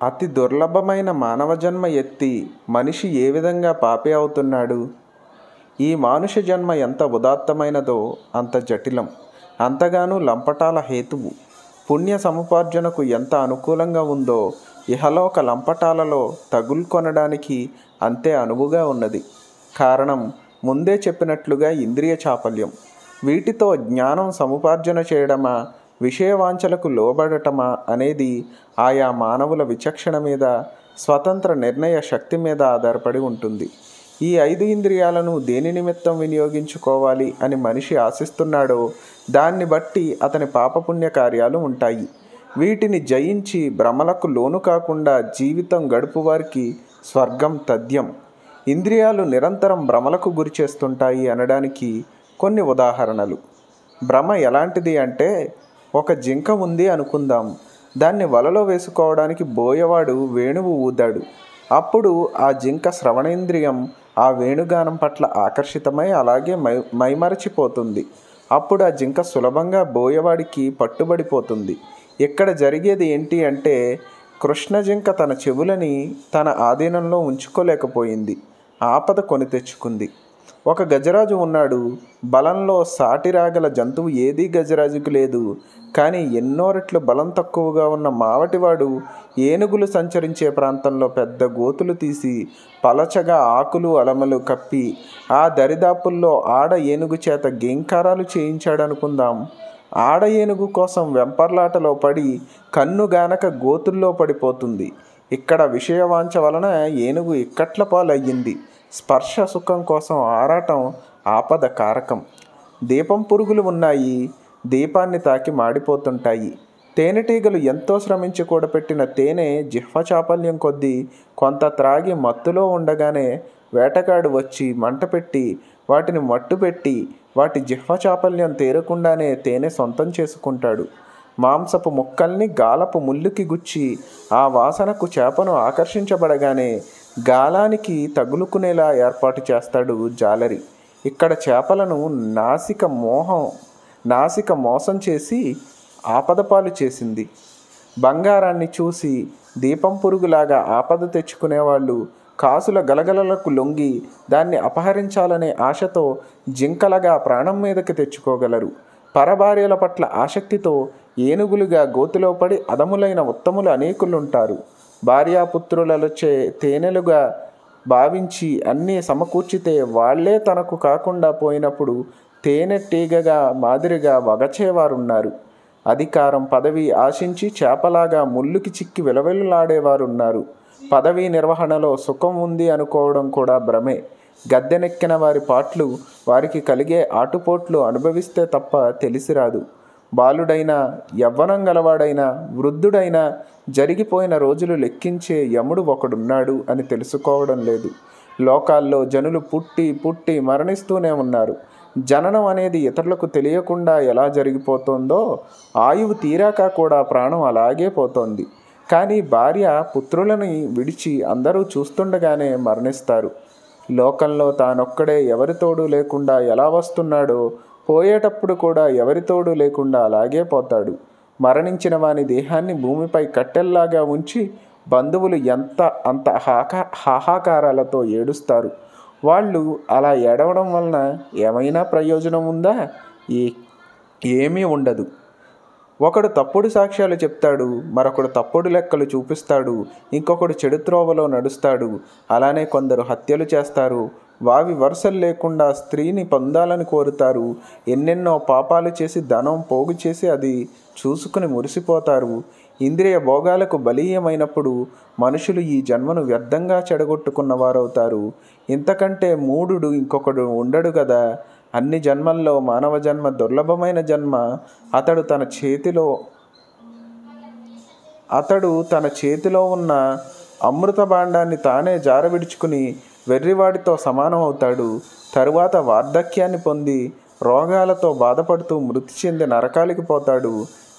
అతి దుర్లభమైన మానవ జన్మ ఎత్తి మనిషి ఏ విధంగా పాపి అవుతున్నాడు ఈ మానుష జన్మ ఎంత ఉదాత్తమైనదో అంత జటిలం అంతగానూ లంపటాల హేతువు పుణ్య సముపార్జనకు ఎంత అనుకూలంగా ఉందో ఇహలోక లంపటాలలో తగులుకొనడానికి అంతే అనువుగా ఉన్నది కారణం ముందే చెప్పినట్లుగా ఇంద్రియ చాపల్యం వీటితో జ్ఞానం సముపార్జన చేయడమా విషయవాంఛలకు లోబడటమా అనేది ఆయా మానవుల విచక్షణ మీద స్వతంత్ర నిర్ణయ శక్తి మీద ఆధారపడి ఉంటుంది ఈ ఐదు ఇంద్రియాలను దేని నిమిత్తం వినియోగించుకోవాలి అని మనిషి ఆశిస్తున్నాడో దాన్ని బట్టి అతని పాపపుణ్య కార్యాలు ఉంటాయి వీటిని జయించి భ్రమలకు లోను కాకుండా జీవితం గడుపు వారికి స్వర్గం తథ్యం ఇంద్రియాలు నిరంతరం భ్రమలకు గురి చేస్తుంటాయి అనడానికి కొన్ని ఉదాహరణలు భ్రమ ఎలాంటిది అంటే ఒక జింక ఉంది అనుకుందాం దాన్ని వలలో వేసుకోవడానికి బోయవాడు వేణువు ఊదాడు అప్పుడు ఆ జింక శ్రవణేంద్రియం ఆ వేణుగానం పట్ల ఆకర్షితమై అలాగే మై మైమరచిపోతుంది అప్పుడు ఆ జింక సులభంగా బోయవాడికి పట్టుబడిపోతుంది ఇక్కడ జరిగేది ఏంటి అంటే కృష్ణ జింక తన చెవులని తన ఆధీనంలో ఉంచుకోలేకపోయింది ఆపద కొని తెచ్చుకుంది ఒక గజరాజు ఉన్నాడు బలంలో సాటి రాగల జంతువు ఏదీ గజరాజుకు లేదు కానీ ఎన్నో రెట్లు బలం తక్కువగా ఉన్న మావటివాడు ఏనుగులు సంచరించే ప్రాంతంలో పెద్ద గోతులు తీసి పలచగా ఆకులు అలమలు కప్పి ఆ దరిదాపుల్లో ఆడ ఏనుగు చేత గేంకారాలు చేయించాడనుకుందాం ఆడ ఏనుగు కోసం వెంపర్లాటలో పడి కన్నుగానక గోతుల్లో పడిపోతుంది ఇక్కడ విషయవాంఛ వలన ఏనుగు ఇక్కట్ల పాలయ్యింది స్పర్శ సుఖం కోసం ఆరాటం ఆపద కారకం దీపం పురుగులు ఉన్నాయి దీపాన్ని తాకి మాడిపోతుంటాయి తేనెటీగలు ఎంతో శ్రమించి కూడపెట్టిన తేనె జిహ్వ చాపల్యం కొద్దీ కొంత త్రాగి మత్తులో ఉండగానే వేటగాడు వచ్చి మంట పెట్టి వాటిని మట్టు పెట్టి వాటి జిహ్వ చాపల్యం తీరకుండానే తేనె సొంతం చేసుకుంటాడు మాంసపు ముక్కల్ని గాలపు ముల్లుకి గుచ్చి ఆ వాసనకు చేపను ఆకర్షించబడగానే గాలానికి తగులుకునేలా ఏర్పాటు చేస్తాడు జాలరి ఇక్కడ చేపలను నాసిక మోహం నాసిక మోసం చేసి ఆపదపాలు చేసింది బంగారాన్ని చూసి దీపం పురుగులాగా ఆపద తెచ్చుకునేవాళ్ళు కాసుల గలగలలకు లొంగి దాన్ని అపహరించాలనే ఆశతో జింకలగా ప్రాణం మీదకి తెచ్చుకోగలరు పరభార్యల పట్ల ఆసక్తితో ఏనుగులుగా గోతిలో పడి అదములైన ఉత్తములు అనేకులుంటారు భార్యాపుత్రులచే తేనెలుగా భావించి అన్నీ సమకూర్చితే వాళ్లే తనకు కాకుండా పోయినప్పుడు తేనె టీగగా మాదిరిగా వగచేవారున్నారు అధికారం పదవి ఆశించి చేపలాగా ముళ్ళుకి చిక్కి విలవిల్లాడేవారున్నారు పదవీ నిర్వహణలో సుఖం ఉంది అనుకోవడం కూడా భ్రమే గద్దెనెక్కిన వారి పాట్లు వారికి కలిగే ఆటుపోట్లు అనుభవిస్తే తప్ప తెలిసిరాదు బాలుడైనా యవ్వనం గలవాడైనా వృద్ధుడైనా జరిగిపోయిన రోజులు లెక్కించే యముడు ఒకడున్నాడు అని తెలుసుకోవడం లేదు లోకాల్లో జనులు పుట్టి పుట్టి మరణిస్తూనే ఉన్నారు జననం అనేది ఇతరులకు తెలియకుండా ఎలా జరిగిపోతుందో ఆయువు తీరాక కూడా ప్రాణం అలాగే పోతోంది కానీ భార్య పుత్రులని విడిచి అందరూ చూస్తుండగానే మరణిస్తారు లోకంలో తానొక్కడే ఎవరితోడు లేకుండా ఎలా వస్తున్నాడో పోయేటప్పుడు కూడా ఎవరితోడు లేకుండా అలాగే పోతాడు మరణించిన వాని దేహాన్ని భూమిపై కట్టెల్లాగా ఉంచి బంధువులు ఎంత అంత హాకా హాహాకారాలతో ఏడుస్తారు వాళ్ళు అలా ఏడవడం వలన ఏమైనా ప్రయోజనం ఉందా ఏ ఏమీ ఉండదు ఒకడు తప్పుడు సాక్ష్యాలు చెప్తాడు మరొకడు తప్పుడు లెక్కలు చూపిస్తాడు ఇంకొకడు చెడు త్రోవలో నడుస్తాడు అలానే కొందరు హత్యలు చేస్తారు వావి వరుసలు లేకుండా స్త్రీని పొందాలని కోరుతారు ఎన్నెన్నో పాపాలు చేసి ధనం పోగు చేసి అది చూసుకుని మురిసిపోతారు ఇంద్రియ భోగాలకు బలీయమైనప్పుడు మనుషులు ఈ జన్మను వ్యర్థంగా చెడగొట్టుకున్న వారవుతారు ఇంతకంటే మూడుడు ఇంకొకడు ఉండడు కదా అన్ని జన్మల్లో మానవ జన్మ దుర్లభమైన జన్మ అతడు తన చేతిలో అతడు తన చేతిలో ఉన్న అమృత భాండాన్ని తానే జారవిడుచుకుని వెర్రివాడితో సమానం అవుతాడు తరువాత వార్ధక్యాన్ని పొంది రోగాలతో బాధపడుతూ మృతి చెంది నరకాలికి పోతాడు